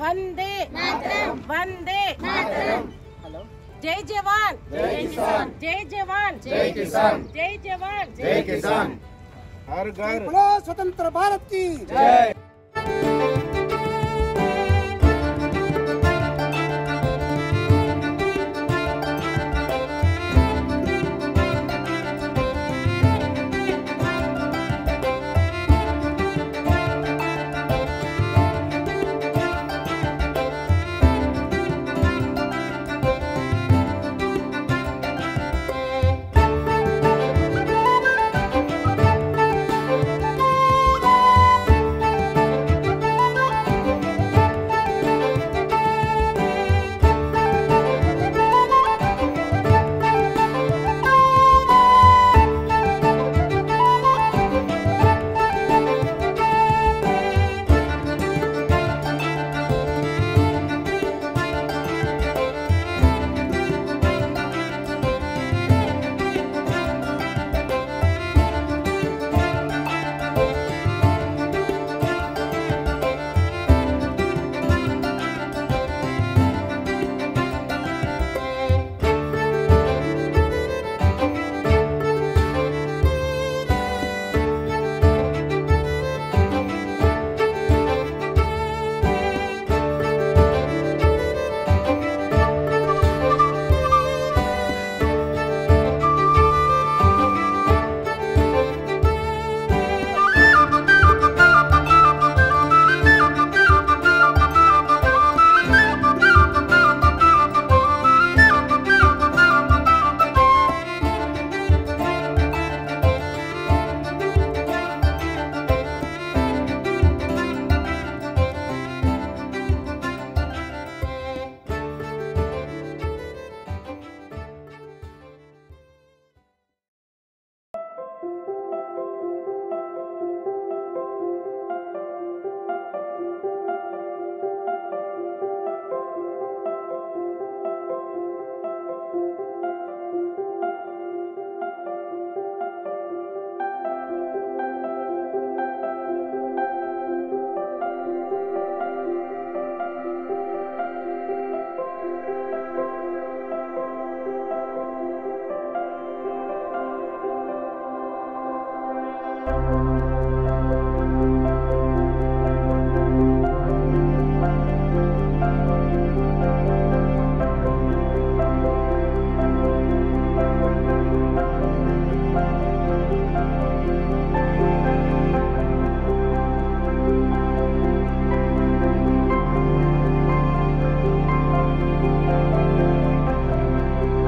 వందే వందే hello జై జవాన్ జై జవాన్ జై కిసాన్ జై జవాన్ జై కిసాన్ హర్ ఘర్ बोलो स्वतंत्र भारत की జై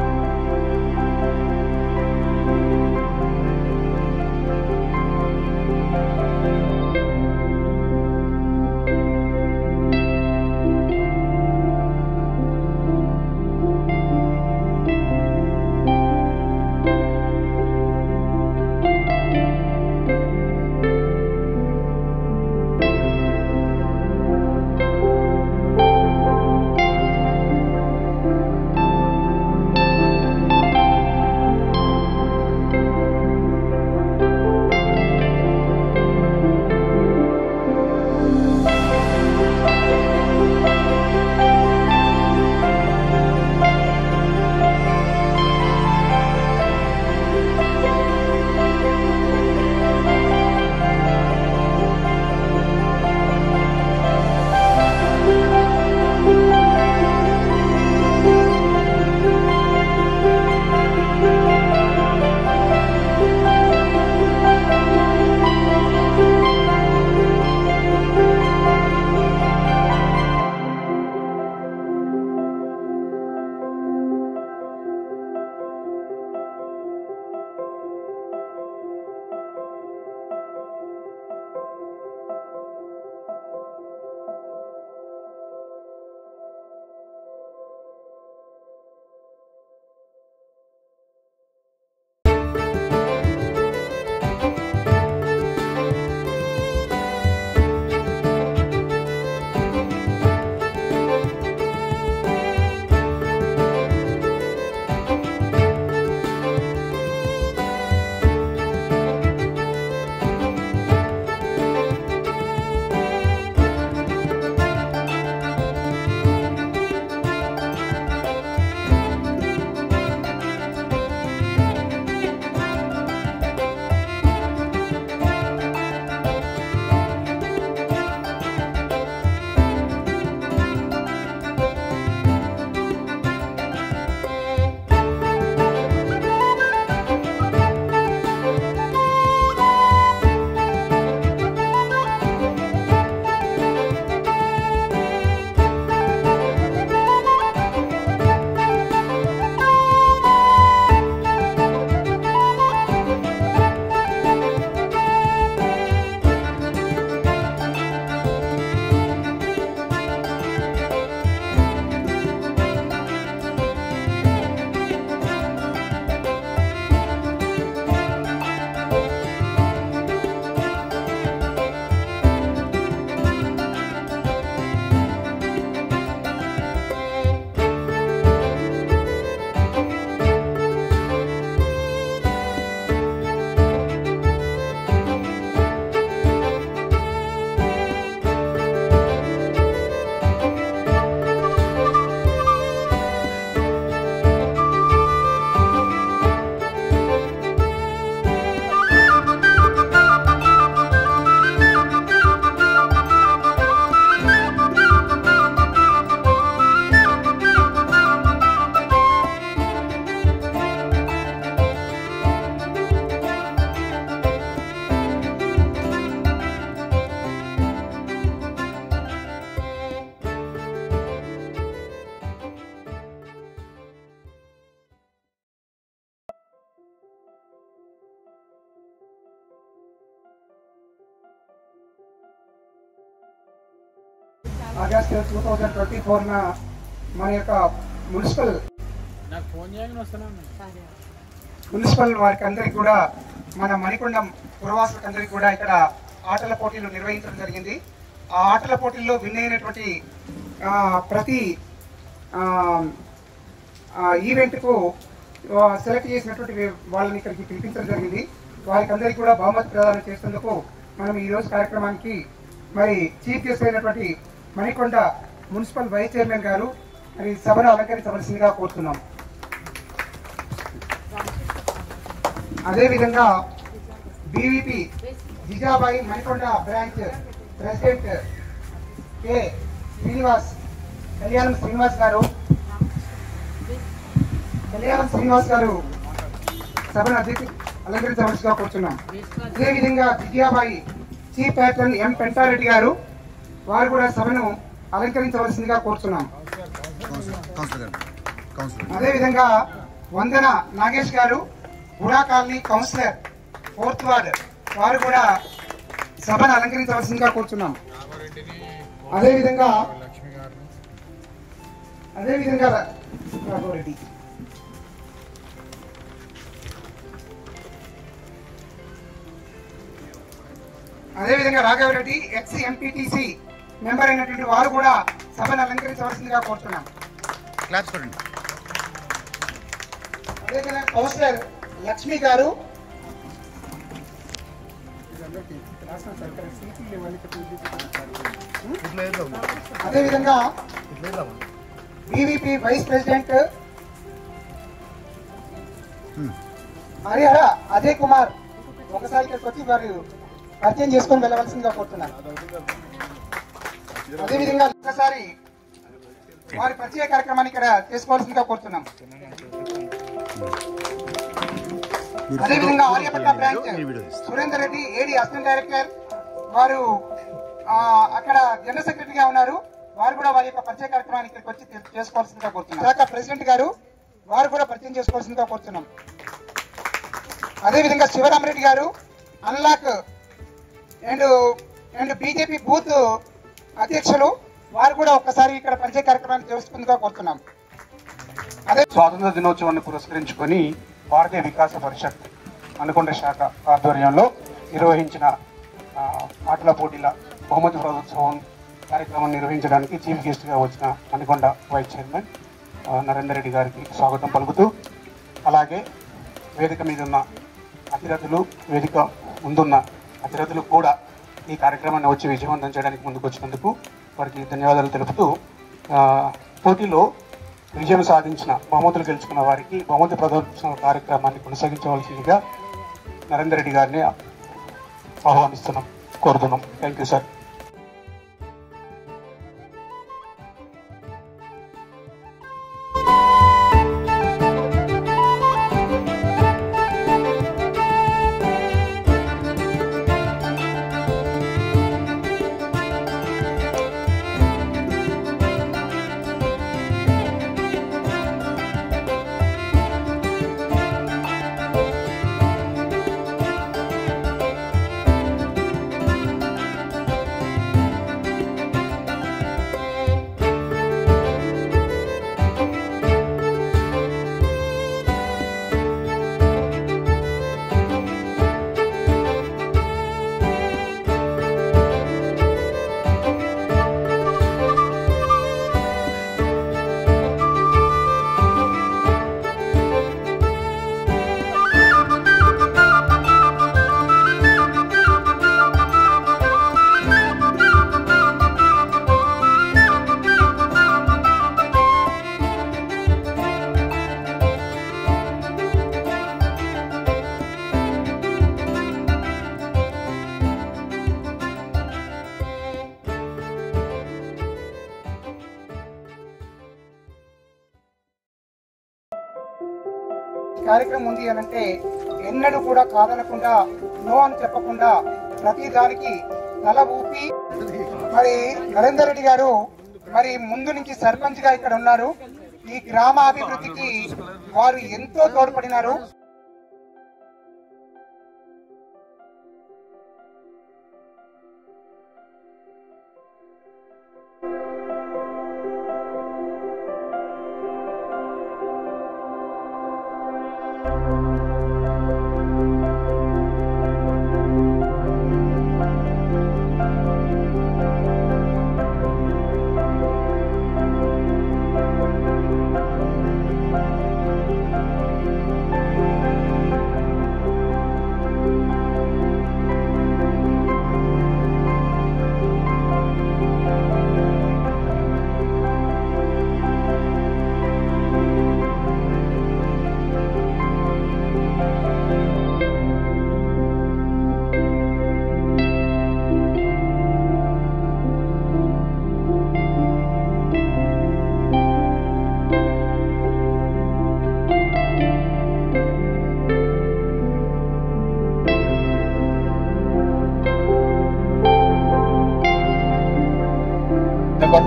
Shri August two thousand twenty ఫోర్న మన యొక్క మున్సిపల్ నాకు ఫోన్ చేయగానే వస్తున్నాను మున్సిపల్ వారికి అందరికి కూడా మన మణికొండం పురవాసులకు అందరికి కూడా ఇక్కడ ఆటల పోటీలు నిర్వహించడం జరిగింది ఆ ఆటల పోటీల్లో విన్ అయినటువంటి ఆ, ప్రతి ఆ, ఆ, ఈవెంట్కు ఆ, సెలెక్ట్ చేసినటువంటి వే- వాళ్ళని ఇక్కడికి పిలిపించడం జరిగింది వారికి అందరికీ కూడా బహుమతి ప్రదానం చేసేందుకు మనం ఈ రోజు కార్యక్రమానికి మరి చీఫ్ గెస్ట్ అయినటువంటి మణికొండ మున్సిపల్ వైస్ చైర్మన్ గారు మరి సభను అలంకరించవలసిందిగా కోరుతున్నాం అదేవిధంగా BVP Jijabai Manikonda branch president K Srinivas Kalyanam Srinivas గారు కళ్యాణం శ్రీనివాస్ గారు సభను అధ్యక్ష అలంకరించవలసిగా కూర్చున్నాం అదేవిధంగా Jijiyabai chief patron M Pentareddy గారు వారు కూడా సభను అలంకరించవలసిందిగా కోరుచున్నాం కౌన్సిలర్ కౌన్సిలర్ అదేవిధంగా వందన నాగేష్ గారు బుడా కాలనీ కౌన్సిలర్ ఫోర్త్ వార్డ్ వారు కూడా సభను అలంకరించవలసిందిగా కూర్చున్నాం అదేవిధంగా లక్ష్మి గారు అదేవిధంగా రాఘవరెడ్డి అదేవిధంగా రాఘవరెడ్డి ఎక్స్ ఎంపీటీసీ మెంబర్ అయినటువంటి వారు కూడా సభను అలంకరించవలసిందిగా కోరుతున్నాం క్లాప్స్ కొట్టండి అదేవిధంగా కౌన్సిలర్ లక్ష్మి గారు ఇట్లా వేద్దాం అదేవిధంగా ఇట్లా వేద్దాం బీవీపీ వైస్ ప్రెసిడెంట్ హ్మ్. హరిహర అజయ్ కుమార్ ఒకసారి ఇక్కడికి వచ్చి వారు పరిచయం చేసుకొని వెళ్ళవలసిందిగా కోరుతున్నాను అదేవిధంగా ఒకసారి వారి పరిచయ కార్యక్రమాన్ని ఇక్కడ చేసుకోవాల్సిందిగా కోరుతున్నాం మీరు అదేవిధంగా ఫోటో- ఆర్యపట్న ఫోటో బ్రాంచ్ తీయండి, నేను వీడియో తీస్తాను. Surender Reddy AD assistant director వారు ఆ, అక్కడ జనరల్ సెక్రటరీగా ఉన్నారు వారు కూడా వారి యొక్క పరిచయ కార్యక్రమాన్ని ఇక్కడికి వచ్చి చే- చేసుకోవాల్సిందిగా కోరుతున్నాం శాఖ ప్రెసిడెంట్ గారు వారు కూడా పరిచయం చేసుకోవాల్సిందిగా కోరుతున్నాం అదేవిధంగా శివరామరెడ్డి గారు అన్లాక్ అండ్ అండ్ బీజేపీ బూత్ అధ్యక్షులు వారు కూడా ఒక్కసారి ఇక్కడ పరిచయ కార్యక్రమాన్ని చేసుకుందిగా కోరుతున్నాం అదే స్వాతంత్ర దినోత్సవాన్ని పురస్కరించుకొని భారతీయ వికాస పరిషత్ అనుకొండ శాఖ ఆధ్వర్యంలో నిర్వహించిన ఆ, ఆటల పోటీల బహుమతి ప్రదోత్సవం కార్యక్రమం నిర్వహించడానికి చీఫ్ గెస్ట్ గా వచ్చిన అనుకొండ వైస్ చైర్మన్ ఆ, నరేందర్ రెడ్డి గారికి స్వాగతం పలుకుతూ అలాగే వేదిక మీద ఉన్న అతిరథులు వేదిక ముందున్న అతిరథులు కూడా ఈ కార్యక్రమాన్ని వచ్చి విజయవంతం చేయడానికి ముందుకు వచ్చినందుకు వారికి ధన్యవాదాలు తెలుపుతూ ఆ, పోటీలో విజయం సాధించిన బహుమతులు గెలుచుకున్న వారికి బహుమతి ప్రదర్శన కార్యక్రమాన్ని కొనసాగించవలసిందిగా నరేందర్ రెడ్డి గారిని ఆహ్వానిస్తున్నాం కోరుతున్నాం థ్యాంక్ యూ సార్ కార్యక్రమం ఉంది అని అంటే ఎన్నడూ కూడా కాదనకుండా నో అని చెప్పకుండా ప్రతి దానికి తల ఊపి మరి నరేందర్ రెడ్డి గారు మరి ముందు నుంచి సర్పంచ్ గా ఇక్కడ ఉన్నారు ఈ గ్రామ అభివృద్ధికి వారు ఎంతో తోడ్పడినారు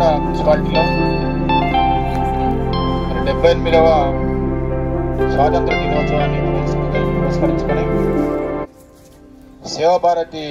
నల్గొండ మున్సిపాలిటీలో మరి డెబ్బై ఎనిమిదవ స్వాతంత్ర దినోత్సవాన్ని పురస్కరించుకొని- పురస్కరించుకొని సేవాభారతి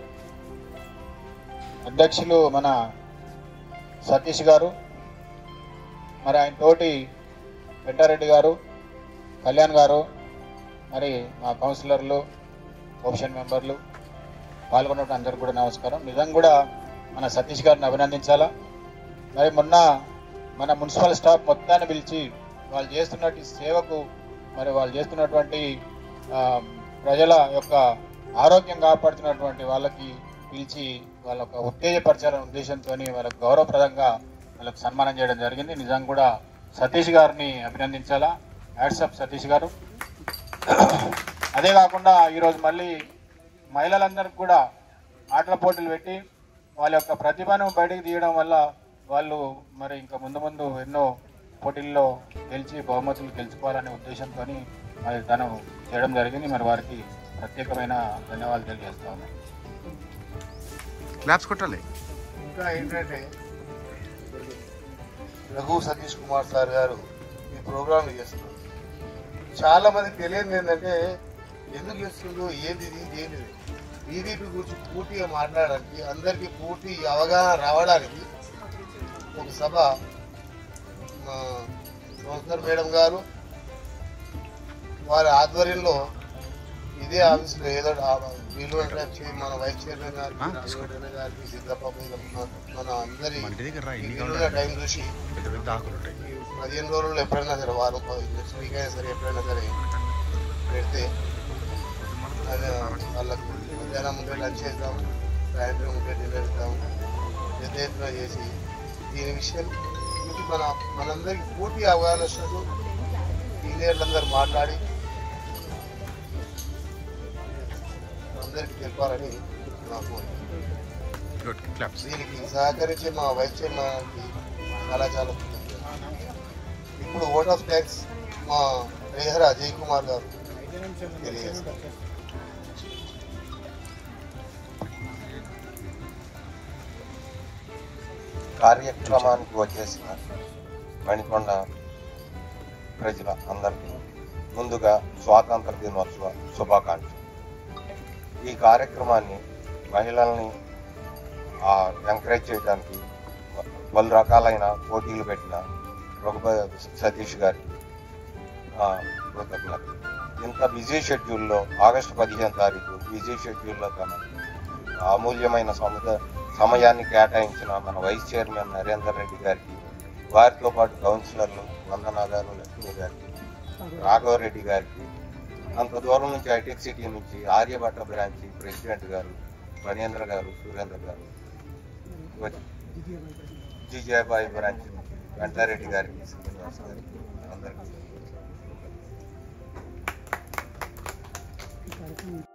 అధ్యక్షులు మన సతీష్ గారు మరి ఆయన తోటి వెంటారెడ్డి గారు కళ్యాణ్ గారు మరి మా కౌన్సిలర్లు ఆప్షన్ మెంబర్లు పాల్గొన్నట్టు అందరికీ కూడా నమస్కారం నిజంగా కూడా మన సతీష్ గారిని అభినందించాలా మరి మొన్న మన మున్సిపల్ స్టాఫ్ మొత్తాన్ని పిలిచి వాళ్ళు చేస్తున్నటువంటి సేవకు మరి వాళ్ళు చేస్తున్నటువంటి ఆ, ప్రజల యొక్క ఆరోగ్యం కాపాడుతున్నటువంటి వాళ్ళకి పిలిచి వాళ్ళ ఒక ఉత్తేజపరచాలనే ఉద్దేశంతో వాళ్ళకు గౌరవప్రదంగా వాళ్ళకు సన్మానం చేయడం జరిగింది నిజంగా కూడా సతీష్ గారిని అభినందించాలా వాట్సాప్ సతీష్ గారు అదే కాకుండా ఈరోజు మళ్ళీ మహిళలందరికీ కూడా ఆటల పోటీలు పెట్టి వాళ్ళ యొక్క ప్రతిభను బయటకు తీయడం వల్ల వాళ్ళు మరి ఇంకా ముందు ముందు ఎన్నో పోటీల్లో గెలిచి బహుమతులు గెలుచుకోవాలనే ఉద్దేశంతో మరి తను చేయడం జరిగింది మరి వారికి ప్రత్యేకమైన ధన్యవాదాలు తెలియజేస్తా ఉన్నాను క్లాప్స్ కొట్టాలి ఇంకా ఏంటంటే రఘు సతీష్ కుమార్ సార్ గారు ఈ ప్రోగ్రాం చేస్తున్నారు చాలా మందికి తెలియదు ఏంటంటే ఎందుకు చేస్తుందో ఏది ఇది ఏంటిది బీజేపీ గురించి పూర్తిగా మాట్లాడడానికి అందరికీ పూర్తి అవగాహన రావడానికి ఒక సభ మా కౌన్సిలర్ మేడం గారు వారి ఆధ్వర్యంలో ఇదే ఆఫీసులో ఏదో వీళ్ళు మన వైస్ చైర్మన్ గారికి ఆ, రాఘవేంద్ర గారికి సిద్ధప్ప మీద మన- మన అందరి మన ఇంటి దగ్గర రా, ఈ ఎన్ని వీలున్న కావాలి? టైం చూసి పెద్ద పెద్ద ఆకులు ఉంటాయి ఈ పదిహేను రోజుల్లో ఎప్పుడైనా సరే వారం పది- నెక్స్ట్ వీక్ అయినా సరే ఎప్పుడైనా సరే పెడితే అది వాళ్ళకు మధ్యాహ్నం ముందే లంచ్ చేద్దాం సాయంత్రం ముందే డిన్నర్ ఇద్దాం పెద్ద ఎత్తున చేసి దీని విషయం ఇది మన మనందరికీ పూర్తి అవగాహన వచ్చినట్టు సీనియర్లందరూ మాట్లాడి అందరికీ తెలపాలని నా కోరిక గుడ్ క్లాప్స్ దీనికి సహకరించే మా వైస్ చైర్మన్కి చాలా చాలా కృతజ్ఞతలు. ఇప్పుడు ఓట్ ఆఫ్ ట్యాక్స్ మా రేహరా అజయ్ కుమార్ గారు తెలియజేస్తారు కార్యక్రమానికి వచ్చేసిన మణికొండ ప్రజల అందరికీ ముందుగా స్వాతంత్ర దినోత్సవ శుభాకాంక్షలు ఈ కార్యక్రమాన్ని మహిళల్ని ఎంకరేజ్ చేయడానికి పలు రకాలైన పోటీలు పెట్టిన రఘుపతి సతీష్ గారికి ఆ, కృతజ్ఞతలు ఇంత బిజీ షెడ్యూల్లో ఆగస్టు పదిహేను తారీఖు బిజీ షెడ్యూల్లో తన అమూల్యమైన సముద సమయాన్ని కేటాయించిన మన వైస్ చైర్మన్ నరేందర్ రెడ్డి గారికి వారితో పాటు కౌన్సిలర్లు వందన గారు లక్ష్మి గారికి రాఘవరెడ్డి గారికి అంత దూరం నుంచి హైటెక్ సిటీ నుంచి ఆర్యభట్ట బ్రాంచ్ ప్రెసిడెంట్ గారు మణేంద్ర గారు సురేంద్ర గారు జిజాబాయి బ్రాంచ్ నుంచి వెంటారెడ్డి గారికి శ్రీనివాస్ గారికి అందరికీ